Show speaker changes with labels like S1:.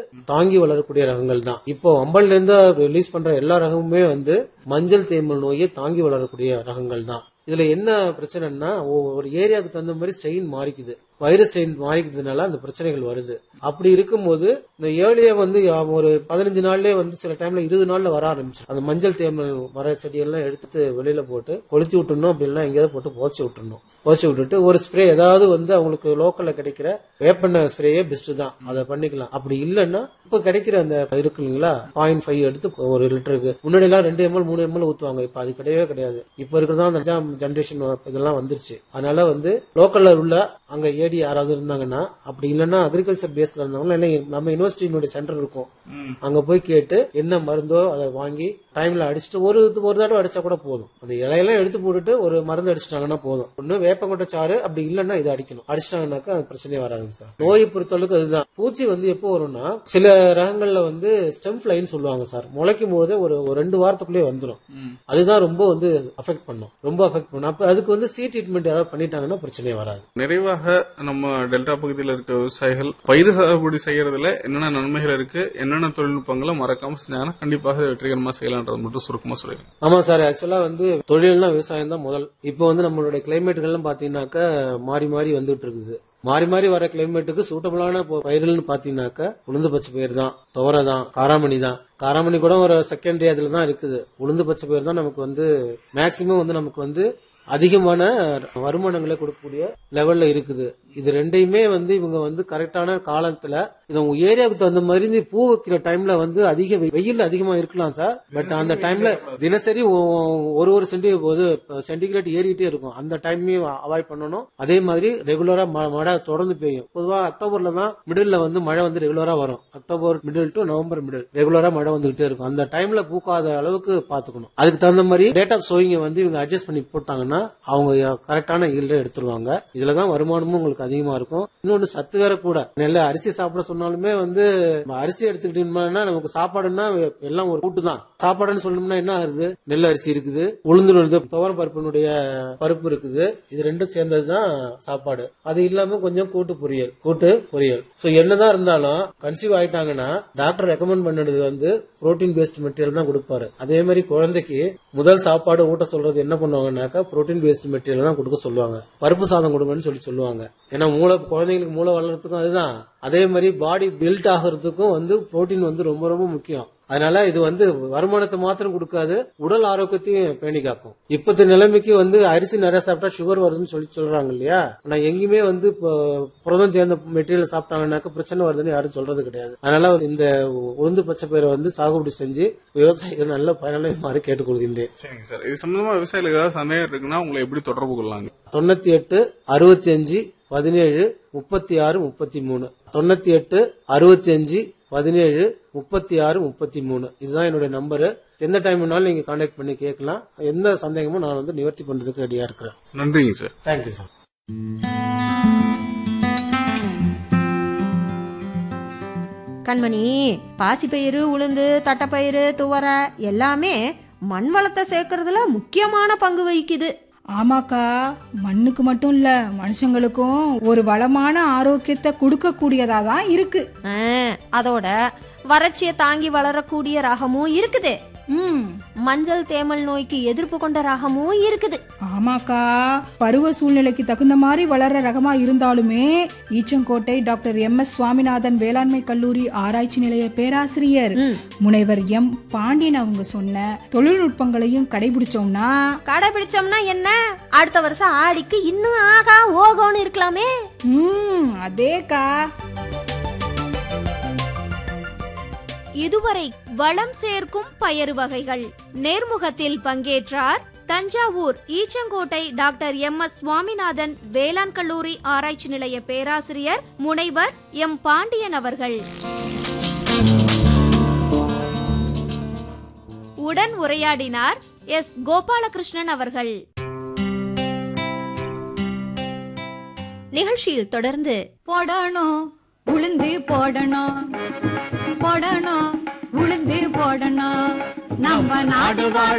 S1: தாங்கி வளரக்கூடிய ரகங்கள் தான் இப்போ அம்பல்ல இருந்து ரிலீஸ் பண்ற எல்லா ரகமுமே வந்து மஞ்சள் தேமல் நோயை தாங்கி வளரக்கூடிய ரகங்கள் தான் இதுல என்ன பிரச்சனைன்னா ஒ- ஒரு ஏரியாவுக்கு தகுந்த மாதிரி ஸ்ட்ரெயின் மாறிக்குது வைரஸ் ஸ்ட்ரெயின் மாறிக்கிறதுனால அந்த பிரச்சனைகள் வருது அப்படி இருக்கும்போது இந்த ஏர்லியா வந்து யா- ஒரு பதினஞ்சு நாள்லயே வந்து சில டைம்ல இருபது நாள்ல வர ஆரம்பிச்சு அந்த மஞ்சள் தேமல் மர செடியெல்லாம் எடுத்து வெளியில போட்டு கொளுத்தி விட்டுறணும் அப்படின்னா எங்கேயாவது போட்டு புதைச்சி விட்டுறணும் புதைச்சி விட்டுட்டு ஒரு ஸ்ப்ரே ஏதாவது வந்து அவங்களுக்கு லோக்கல்ல கிடைக்கிற வேப்பெண்ணெய் ஸ்ப்ரேயே பெஸ்ட் தான் அதை பண்ணிக்கலாம் அப்படி இல்லைன்னா இப்ப கிடைக்கிற அந்த இருக்கு இல்லைங்களா பாயிண்ட் ஃபைவ் எடுத்து ஒரு லிட்டருக்கு முன்னாடி எல்லாம் ரெண்டு எம்எல் மூணு எம்எல் ஊத்துவாங்க இப்ப அது கிடையவே கிடையாது இப்ப இருக்கிறதா அந்த அஞ்சாம் ஜென்ரேஷன் இதெல்லாம் வந்துருச்சு அதனால வந்து லோக்கல்ல உள்ள அங்க ஏடி யாராவது இருந்தாங்கன்னா அப்படி இல்லைன்னா அக்ரிகல்ச்சர் பேஸ்ல இருந்தாங்கன்னா இல்லை நம்ம யூனிவர்சிட்டியினுடைய சென்டர் இருக்கும் அங்க போய் கேட்டு என்ன மருந்தோ அதை வாங்கி டைம்ல அடிச்சுட்டு ஒரு ஒரு தடவை அடிச்சா கூட போதும் அந்த இலையெல்லாம் எடுத்து போட்டுட்டு ஒரு மருந்து அடிச்சிட்டாங்கன்னா போதும் ஒண்ணு வேப்பங்கொட்டை சாறு அப்படி இல்லைன்னா இதை அடிக்கணும் அடிச்சிட்டாங்கன்னாக்கா அது பிரச்சனையே வராதுங்க சார் நோயை பொறுத்தளவுக்கு அதுதான் பூச்சி வந்து எப்போ வரும்னா சில ரகங்கள்ல வந்து ஸ்டெம் ஃபிளைன்னு சொல்லுவாங்க சார் முளைக்கும் போதே ஒரு ஒரு ரெண்டு வாரத்துக்குள்ளே வந்துடும் அதுதான் ரொம்ப வந்து அஃபெக்ட் பண்ணும் ரொம்ப அஃபெக்ட் பண்ணும் அப்ப அதுக்கு வந்து சி ட்ரீட்மெண்ட் ஏதாவது பண்ணிட்டாங்கன்னா பிரச்சனையே வராது
S2: நிறைவாக நம்ம டெல்டா பகுதியில் இருக்க விவசாயிகள் பயிர் சாகுபடி செய்யறதுல என்னென்ன நன்மைகள் இருக்கு என்னென்ன தொழில்நுட்பங்களை மறக்காம செஞ்சாங்கன்னா கண்டிப்பாக வெற்றிகரமா செய்யலாம்ன்றது மட்டும் சுருக்கமா சொல்லுங்க
S1: ஆமா சார் ஆக்சுவலா வந்து தொழில்னா விவசாயம் தான் முதல் இப்போ வந்து நம்மளுடைய கிளைமேட்டுகள்லாம் பாத்தீங்கன்னாக்கா மாறி மாறி வந்துட்டு இருக்குது மாறி மாறி வர கிளைமேட்டுக்கு சூட்டபிளான ப- பயிர்கள்னு பாத்தீங்கன்னாக்கா உளுந்து பச்சை பயிர் தான் துவரை தான் காராமணி தான் காராமணி கூட ஒரு செகண்டரி அதுல தான் இருக்குது உளுந்து பச்சை பயிர் தான் நமக்கு வந்து மேக்சிமம் வந்து நமக்கு வந்து அதிகமான வருமானங்களை கொடுக்கக்கூடிய லெவல்ல இருக்குது இது ரெண்டையுமே வந்து இவங்க வந்து கரெக்டான காலத்துல இது உங்க ஏரியாவுக்கு தகுந்த மாதிரி இந்த பூ வைக்கிற டைம்ல வந்து அதிக வெ- வெயில் அதிகமா இருக்கலாம் சார் பட் அந்த டைம்ல தினசரி ஒ- ஒரு ஒரு சென்டி ஒரு சென்டிகிரேட் ஏறிட்டே இருக்கும் அந்த டைமையும் அவாய்ட் பண்ணணும் அதே மாதிரி ரெகுலரா மழை தொடர்ந்து பெய்யும் பொதுவா அக்டோபர்ல தான் மிடில் வந்து மழை வந்து ரெகுலரா வரும் October middle to November middle ரெகுலரா மழை வந்துகிட்டே இருக்கும் அந்த டைம்ல பூக்காத அளவுக்கு பாத்துக்கணும் அதுக்கு தகுந்த மாதிரி டேட் ஆஃப் சோயிங்க வந்து இவங்க அட்ஜஸ்ட் பண்ணி போட்டாங்கன்னா அவங்க கரெக்டான ஈல்ட எடுத்துருவாங்க இதுலதான் வருமானமும் உங்களுக்கு அதிகமா இருக்கும் இன்னொன்னு சத்து வேற கூட நெல்ல அரிசி சாப்பிட சொன்னாலுமே வந்து நம்ம அரிசி எடுத்துக்கிட்டோம்னா நமக்கு சாப்பாடுன்னா எல்லாம் ஒரு கூட்டு தான் சாப்பாடுன்னு சொல்லணும்னா என்ன ஆகுது நெல் அரிசி இருக்குது உளுந்து உளுந்து துவரம் பருப்பினுடைய பருப்பு இருக்குது இது ரெண்டும் சேர்ந்ததுதான் சாப்பாடு அது இல்லாம கொஞ்சம் கூட்டு பொரியல் கூட்டு பொரியல் சோ என்னதான் இருந்தாலும் கன்சீவ் ஆயிட்டாங்கன்னா டாக்டர் ரெக்கமெண்ட் பண்ணது வந்து புரோட்டீன் பேஸ்ட் மெட்டீரியல் தான் கொடுப்பாரு அதே மாதிரி குழந்தைக்கு முதல் சாப்பாடு ஊட்ட சொல்றது என்ன பண்ணுவாங்கன்னாக்கா புரோட்டீன் பேஸ்ட் மெட்டீரியல் தான் கொடுக்க சொல்லுவாங்க பருப்பு சாதம் கொடுங்கன்னு சொல்லி சொல்லுவாங்க ஏன்னா மூளை குழந்தைங்களுக்கு மூளை வளர்றதுக்கும் அதுதான் அதே மாதிரி பாடி பில்ட் ஆகிறதுக்கும் வந்து புரோட்டீன் வந்து ரொம்ப ரொம்ப முக்கியம் அதனால இது வந்து வருமானத்தை மாத்திரம் கொடுக்காது உடல் ஆரோக்கியத்தையும் பேணி காக்கும் இப்பத்த நிலைமைக்கு வந்து அரிசி நிறைய சாப்பிட்டா சுகர் வருதுன்னு சொல்லி சொல்றாங்க இல்லையா ஆனா எங்கேயுமே வந்து இப்போ புரதம் சேர்ந்த மெட்டீரியல் சாப்பிட்டாங்கன்னாக்க பிரச்சனை வருதுன்னு யாரும் சொல்றது கிடையாது அதனால இந்த உளுந்து பச்சை பயிரை வந்து சாகுபடி செஞ்சு விவசாயிகள் நல்ல பயனடைமாறு கேட்டுக்கொள்கின்றேன்
S2: சரிங்க சார் இது சம்பந்தமா விவசாயிகளுக்கு ஏதாவது சந்தேகம் இருக்குன்னா உங்களை எப்படி தொடர்பு கொள்ளலாங்க
S1: தொண்ணூத்தி எட்டு அறுபத்தி அஞ்சு பதினேழு முப்பத்தி ஆறு முப்பத்தி மூணு தொண்ணூத்தி எட்டு அறுபத்தி அஞ்சு பதினேழு முப்பத்தி ஆறு முப்பத்தி மூணு இதுதான் என்னுடைய நம்பரு எந்த டைம் வேணாலும் நீங்க கான்டாக்ட் பண்ணி கேட்கலாம் எந்த சந்தேகமும் நான் வந்து நிவர்த்தி பண்றதுக்கு ரெடியா இருக்கிறேன்
S2: நன்றிங்க சார்
S1: தேங்க்யூ சார்
S3: கண்மணி பாசிப்பயிறு உளுந்து தட்டைப்பயிறு துவரை எல்லாமே மண் வளத்தை சேர்க்கறதுல முக்கியமான பங்கு வகிக்குது
S4: ஆமாக்கா மண்ணுக்கு மட்டும் இல்ல மனுஷங்களுக்கும் ஒரு வளமான ஆரோக்கியத்தை கொடுக்கக்கூடியதா தான் இருக்கு
S3: ஆ, அதோட வறட்சியை தாங்கி வளரக்கூடிய ரகமும் இருக்குது
S4: ம்
S3: மஞ்சள் தேமல் நோய்க்கு எதிர்ப்பு கொண்ட ரகமும் இருக்குது
S4: ஆமாக்கா பருவ சூழ்நிலைக்கு தகுந்த மாதிரி வளர்ற ரகமா இருந்தாலுமே Eachangottai doctor M S Swaminathan வேளாண்மை கல்லூரி ஆராய்ச்சி நிலைய பேராசிரியர்
S3: ம்.
S4: முனைவர் எம் பாண்டியன் அவங்க சொன்ன தொழில்நுட்பங்களையும் கடைபிடிச்சோம்னா
S3: கடைபிடிச்சோம்னா என்ன அடுத்த வருஷம் ஆடிக்கு இன்னும் ஆகா ஓகோன்னு இருக்கலாமே
S4: ம் அதேக்கா
S5: இதுவரை வளம் சேர்க்கும் பயறு வகைகள் நேர்முகத்தில் பங்கேற்றார் Thanjavur Eachangottai doctor M S Swaminathan வேளாண் கல்லூரி ஆராய்ச்சி நிலைய பேராசிரியர் முனைவர் எம் பாண்டியன் அவர்கள் உடன் உரையாடினார் எஸ் கோபாலகிருஷ்ணன் அவர்கள்
S3: நிகழ்ச்சியில் தொடர்ந்து
S6: போடணும் உளுந்து போடணும் போடணும் உளுந்து போடணும் நம்ம நாடு வாழ